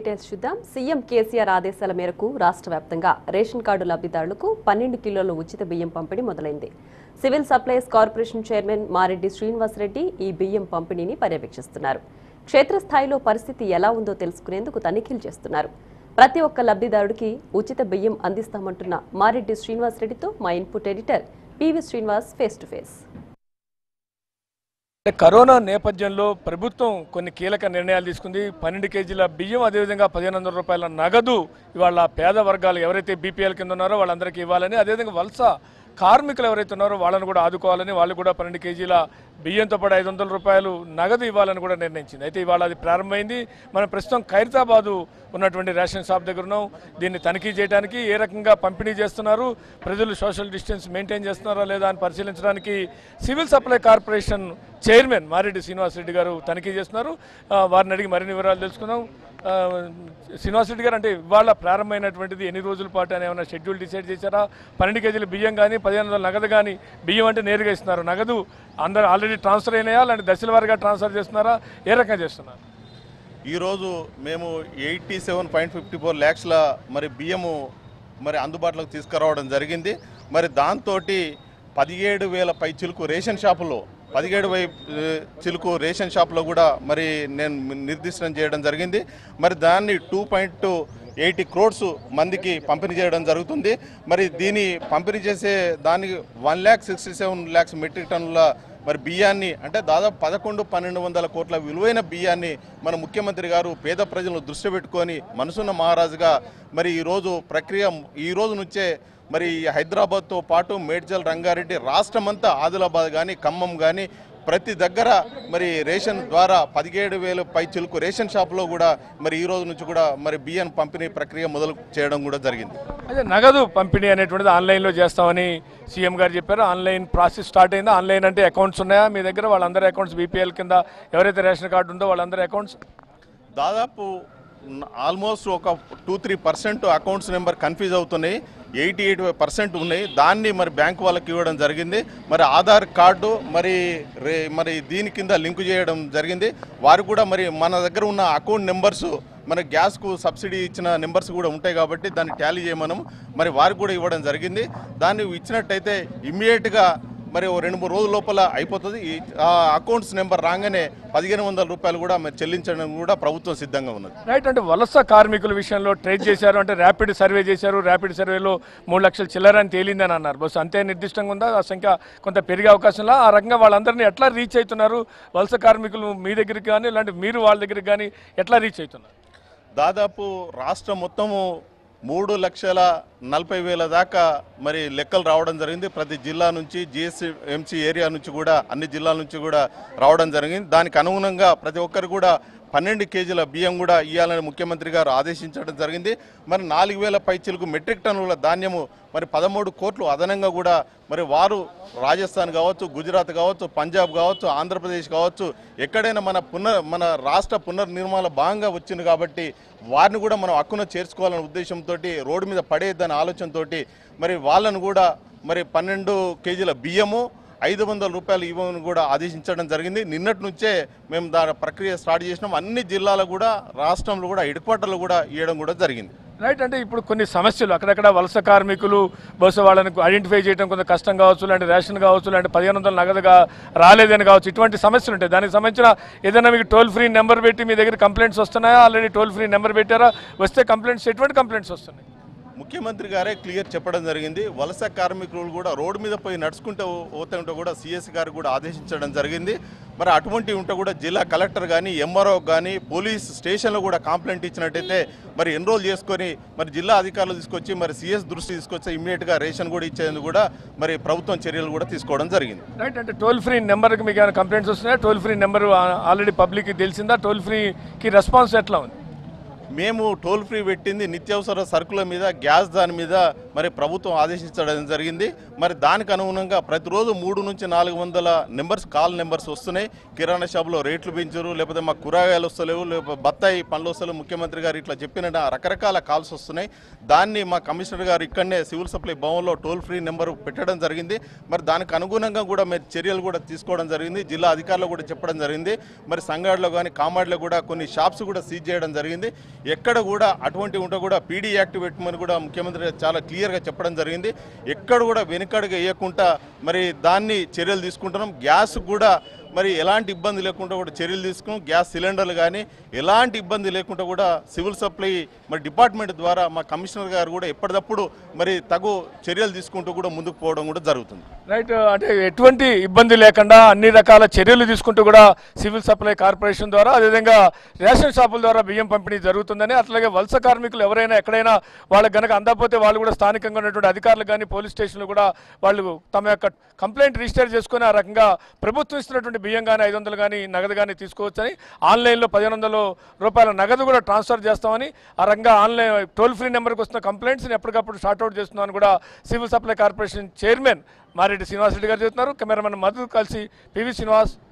details చూద్దాం CM KCR ఆదేశాల మేరకు రాష్ట్ర వ్యాప్తంగా రేషన్ కార్డు లబ్ధిదారులకు పన్నెండు కిలోల ఉచిత బియ్యం పంపిణీ మొదలైంది civil supplies corporation chairman Mareddy Srinivasa Reddy ఈ బియ్యం పంపిణీని పర్యవేక్షిస్తున్నారు క్షేత్రస్థాయిలో పరిస్థితి ఎలా ఉందో తెలుసుకునేందుకు తనిఖీలు చేస్తున్నారు ప్రతి ఒక్క లబ్ధిదారుడికి ఉచిత బియ్యం అందిస్తామంటున్న మారెడ్డి శ్రీనివాసరెడ్డితో మా input editor PV Srinivas face to face అంటే కరోనా నేపథ్యంలో ప్రభుత్వం కొన్ని కీలక నిర్ణయాలు తీసుకుంది పన్నెండు కేజీల బియ్యం అదేవిధంగా పదిహేను వందల రూపాయల నగదు ఇవాళ పేద వర్గాలు ఎవరైతే బీపీఎల్ కింద ఉన్నారో వాళ్ళందరికీ ఇవ్వాలని అదేవిధంగా వలస కార్మికులు ఎవరైతే ఉన్నారో వాళ్ళని కూడా ఆదుకోవాలని వాళ్ళు కూడా పన్నెండు కేజీల బియ్యంతో పాటు ఐదు వందల రూపాయలు నగదు ఇవ్వాలని కూడా నిర్ణయించింది అయితే ఇవాళ అది ప్రారంభమైంది మనం ప్రస్తుతం ఖైరతాబాదు ఉన్నటువంటి రేషన్ షాప్ దగ్గర ఉన్నాం దీన్ని తనిఖీ చేయడానికి ఏ రకంగా పంపిణీ చేస్తున్నారు ప్రజలు సోషల్ డిస్టెన్స్ మెయింటైన్ చేస్తున్నారా లేదా అని పరిశీలించడానికి civil supply corporation chairman Mareddy Srinivasa Reddy గారు తనిఖీ చేస్తున్నారు ఆ, వారిని అడిగి మరిన్ని వివరాలు తెలుసుకుందాం ఆ, శ్రీనివాసరెడ్డి గారు అంటే ఇవాళ ప్రారంభమైనటువంటిది ఎన్ని రోజుల పాటు అని ఏమైనా షెడ్యూల్ డిసైడ్ చేశారా పన్నెండు కేజీల బియ్యం కానీ పదిహేను వందల నగదు కానీ బియ్యం అంటే నేరుగా ఇస్తున్నారు నగదు అందరు ఆల్రెడీ ట్రాన్స్ఫర్ అయినాయా లేదంటే దశల వారీగా ట్రాన్స్ఫర్ చేస్తున్నారా ఏ రకంగా చేస్తున్నారు ఈరోజు మేము eighty seven point fifty four ల్యాక్స్ల మరి బియ్యము మరి అందుబాటులోకి తీసుకురావడం జరిగింది మరి దాంతో పదిహేడు వేల పై చిలుకు రేషన్ షాపులో పదిహేడు వై చిలుకు రేషన్ షాప్లో కూడా మరి నేను నిర్దిష్టం చేయడం జరిగింది మరి దాన్ని టూ పాయింట్ ఎయిటీ క్రోడ్స్ మందికి పంపిణీ చేయడం జరుగుతుంది మరి దీని పంపిణీ చేసే దానికి one lakh sixty seven lakhs metric టన్నుల మరి బియ్యాన్ని అంటే దాదాపు పదకొండు పన్నెండు వందల కోట్ల విలువైన బియ్యాన్ని మన ముఖ్యమంత్రి గారు పేద ప్రజలను దృష్టి పెట్టుకొని మనసున్న మహారాజుగా మరి ఈరోజు ప్రక్రియ ఈ రోజు నుంచే మరి హైదరాబాద్తో పాటు మేడ్చల్ రంగారెడ్డి రాష్ట్రమంతా ఆదిలాబాద్ కానీ ఖమ్మం కానీ ప్రతి దగ్గర మరి రేషన్ ద్వారా పదిహేడు వేల పై చిలుకు రేషన్ షాప్లో కూడా మరి ఈ రోజు నుంచి కూడా మరి బియ్యం పంపిణీ ప్రక్రియ మొదలు చేయడం కూడా జరిగింది అదే నగదు పంపిణీ అనేటువంటిది ఆన్లైన్లో చేస్తామని సీఎం గారు చెప్పారు ఆన్లైన్ ప్రాసెస్ స్టార్ట్ అయిందా ఆన్లైన్ అంటే అకౌంట్స్ ఉన్నాయా మీ దగ్గర వాళ్ళందరి అకౌంట్స్ బీపీఎల్ కింద ఎవరైతే రేషన్ కార్డు ఉందో వాళ్ళందరి అకౌంట్స్ దాదాపు ఆల్మోస్ట్ ఒక two three percent accounts number confuse అవుతున్నాయి ఎయిటీ ఎయిట్ పర్సెంట్ ఉన్నాయి దాన్ని మరి బ్యాంక్ వాళ్ళకి ఇవ్వడం జరిగింది మరి ఆధార్ కార్డు మరి రే మరి దీని కింద లింక్ చేయడం జరిగింది వారు కూడా మరి మన దగ్గర ఉన్న అకౌంట్ నెంబర్స్ మన గ్యాస్కు సబ్సిడీ ఇచ్చిన నెంబర్స్ కూడా ఉంటాయి కాబట్టి దాన్ని టాలీ చేయమనం మరి వారికి కూడా ఇవ్వడం జరిగింది దాన్ని ఇచ్చినట్టయితే ఇమ్మీడియట్గా మరి ఓ రెండు మూడు రోజుల లోపల అయిపోతుంది ఈ ఆ అకౌంట్స్ నెంబర్ రాగానే పదిహేను వందల రూపాయలు కూడా మరి చెల్లించడం కూడా ప్రభుత్వం సిద్ధంగా ఉన్నది రైట్ అంటే వలస కార్మికుల విషయంలో ట్రేస్ చేశారు అంటే ర్యాపిడ్ సర్వే చేశారు ర్యాపిడ్ సర్వేలో మూడు లక్షల చిల్లర అని తేలిందని అన్నారు బస్ అంతే నిర్దిష్టంగా ఉందా ఆ సంఖ్య కొంత పెరిగే అవకాశంలా ఆ రకంగా వాళ్ళందరినీ ఎట్లా రీచ్ అవుతున్నారు వలస కార్మికులు మీ దగ్గరికి కానీ ఇలాంటి మీరు వాళ్ళ దగ్గరికి కానీ ఎట్లా రీచ్ అవుతున్నారు దాదాపు రాష్ట్రం మొత్తము మూడు లక్షల నలభై వేల దాకా మరి లెక్కలు రావడం జరిగింది ప్రతి జిల్లా నుంచి జిఎస్సి ఎంసీ ఏరియా నుంచి కూడా అన్ని జిల్లాల నుంచి కూడా రావడం జరిగింది దానికి అనుగుణంగా ప్రతి ఒక్కరు కూడా పన్నెండు కేజీల బియ్యం కూడా ఇవ్వాలని ముఖ్యమంత్రి గారు ఆదేశించడం జరిగింది మరి నాలుగు వేల పైచీలకు మెట్రిక్ టన్నుల ధాన్యము మరి పదమూడు కోట్లు అదనంగా కూడా మరి వారు రాజస్థాన్ కావచ్చు గుజరాత్ కావచ్చు పంజాబ్ కావచ్చు ఆంధ్రప్రదేశ్ కావచ్చు ఎక్కడైనా మన పునర్ మన రాష్ట్ర పునర్నిర్మాణ భాగంగా వచ్చింది కాబట్టి వారిని కూడా మనం హక్కున చేర్చుకోవాలనే ఉద్దేశంతో రోడ్డు మీద పడేద్దనే ఆలోచనతో మరి వాళ్ళను కూడా మరి పన్నెండు కేజీల బియ్యము ఐదు వందల రూపాయలు ఇవ్వమని కూడా ఆదేశించడం జరిగింది నిన్నటి నుంచే మేము దాని ప్రక్రియ స్టార్ట్ చేసినాం అన్ని జిల్లాలకు కూడా రాష్ట్రంలో కూడా హెడ్ క్వార్టర్లు కూడా ఇవ్వడం కూడా జరిగింది రైట్ అంటే ఇప్పుడు కొన్ని సమస్యలు అక్కడక్కడ వలస కార్మికులు బహుశా వాళ్ళని ఐడెంటిఫై చేయడం కొంత కష్టం కావచ్చు లేదంటే రేషన్ కావచ్చు లేదంటే పదిహేను వందల నగదుగా రాలేదని కావచ్చు ఇటువంటి సమస్యలు ఉంటాయి దానికి సంబంధించిన ఏదైనా మీకు టోల్ ఫ్రీ నెంబర్ పెట్టి మీ దగ్గర కంప్లైంట్స్ వస్తున్నాయా ఆల్రెడీ టోల్ ఫ్రీ నెంబర్ పెట్టారా వస్తే కంప్లైంట్స్ ఎటువంటి కంప్లైంట్స్ వస్తున్నాయి ముఖ్యమంత్రి గారే క్లియర్ చెప్పడం జరిగింది వలస కార్మికులు కూడా రోడ్డు మీద పోయి నడుచుకుంటూ పోతుంటే కూడా సిఎస్ గారు కూడా ఆదేశించడం జరిగింది మరి అటువంటి ఉంటే కూడా జిల్లా కలెక్టర్ కానీ ఎంఆర్ఓ కానీ పోలీస్ స్టేషన్లో కూడా కంప్లైంట్ ఇచ్చినట్టయితే మరి ఎన్రోల్ చేసుకొని మరి జిల్లా అధికారులు తీసుకొచ్చి మరి సిఎస్ దృష్టి తీసుకొచ్చి ఇమ్మీడియట్గా రేషన్ కూడా ఇచ్చేందుకు కూడా మరి ప్రభుత్వం చర్యలు కూడా తీసుకోవడం జరిగింది రైట్ అంటే టోల్ ఫ్రీ నెంబర్కి మీకు ఏమైనా కంప్లైంట్స్ వస్తున్నాయా టోల్ ఫ్రీ నెంబర్ ఆల్రెడీ పబ్లిక్కి తెలిసిందా టోల్ ఫ్రీకి రెస్పాన్స్ ఎట్లా ఉంది మేము టోల్ ఫ్రీ పెట్టింది నిత్యావసర సరుకుల మీద గ్యాస్ దాని మీద మరి ప్రభుత్వం ఆదేశించడం జరిగింది మరి దానికి అనుగుణంగా ప్రతిరోజు మూడు నుంచి నాలుగు వందల నెంబర్స్ కాల్ నెంబర్స్ వస్తున్నాయి కిరాణా షాపులో రేట్లు పెంచరు లేకపోతే మాకు కూరగాయలు వస్తలేవు లేకపోతే బత్తాయి పండ్లు వస్తలేవు ముఖ్యమంత్రి గారు ఇట్లా చెప్పిన రకరకాల కాల్స్ వస్తున్నాయి దాన్ని మా కమిషనర్ గారు ఇక్కడనే సివిల్ సప్లై భవన్లో టోల్ ఫ్రీ నెంబర్ పెట్టడం జరిగింది మరి దానికి అనుగుణంగా కూడా మరి చర్యలు కూడా తీసుకోవడం జరిగింది జిల్లా అధికారులు కూడా చెప్పడం జరిగింది మరి సంగాడిలో కానీ కామాడిలో కూడా కొన్ని షాప్స్ కూడా సీజ్ చేయడం జరిగింది ఎక్కడ కూడా అటువంటి ఉంటే కూడా పీడీ యాక్ట్ పెట్టమని కూడా ముఖ్యమంత్రి చాలా క్లియర్గా చెప్పడం జరిగింది ఎక్కడ కూడా వెనుకడుగు వేయకుండా మరి దాన్ని చర్యలు తీసుకుంటున్నాం గ్యాస్ కూడా మరి ఎలాంటి ఇబ్బంది లేకుండా కూడా చర్యలు తీసుకున్నాం గ్యాస్ సిలిండర్లు కానీ ఎలాంటి ఇబ్బంది లేకుండా కూడా సివిల్ సప్లై మరి డిపార్ట్మెంట్ ద్వారా మా కమిషనర్ గారు కూడా ఎప్పటికప్పుడు మరి తగు చర్యలు తీసుకుంటూ కూడా ముందుకు పోవడం కూడా జరుగుతుంది రైట్ అంటే ఎటువంటి ఇబ్బంది లేకుండా అన్ని రకాల చర్యలు తీసుకుంటూ కూడా సివిల్ సప్లై కార్పొరేషన్ ద్వారా అదేవిధంగా రేషన్ షాపుల ద్వారా బియ్యం పంపిణీ జరుగుతుందని అట్లాగే వలస కార్మికులు ఎవరైనా ఎక్కడైనా వాళ్ళకి గనక అందకపోతే వాళ్ళు కూడా స్థానికంగా ఉన్నటువంటి అధికారులు కానీ పోలీస్ స్టేషన్లు కూడా వాళ్ళు తమ యొక్క కంప్లైంట్ రిజిస్టర్ చేసుకుని ఆ రకంగా ప్రభుత్వం ఇస్తున్నటువంటి బియ్యం కానీ ఐదు వందలు కానీ నగదు కానీ తీసుకోవచ్చని ఆన్లైన్లో పదిహేను వందల రూపాయల నగదు కూడా ట్రాన్స్ఫర్ చేస్తామని ఆ రకంగా ఆన్లైన్ టోల్ ఫ్రీ నెంబర్కి వస్తున్న కంప్లైంట్స్ని ఎప్పటికప్పుడు షార్ట్అవుట్ చేస్తున్నామని కూడా civil supply corporation chairman Mareddy Srinivasa Reddy గారు చెబుతున్నారు కెమెరామెన్ మధు కలిసి పివి శ్రీనివాస్